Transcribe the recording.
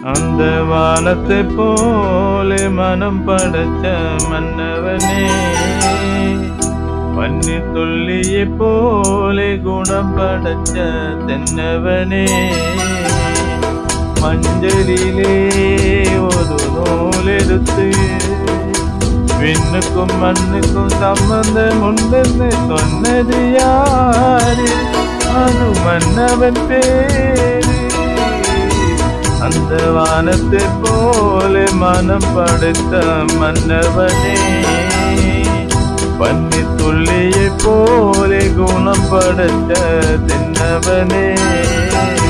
அந்த வானத்தை போலே மனம் படைச்ச மன்னவனே பன்னி துள்ளியை போலே குணம் படைச்ச தென்னவனே மஞ்சளிலே ஒரு நூல் எடுத்து விண்ணுக்கும் மண்ணுக்கும் சம்பந்தம் உண்டென்று சொன்னது யாரு அது மன்னவன் பேரு அந்த வானத்தை போல மனம் படைத்த மன்னவனே பன்னி துள்ளியை போலே குணம் படைத்த தின்னவனே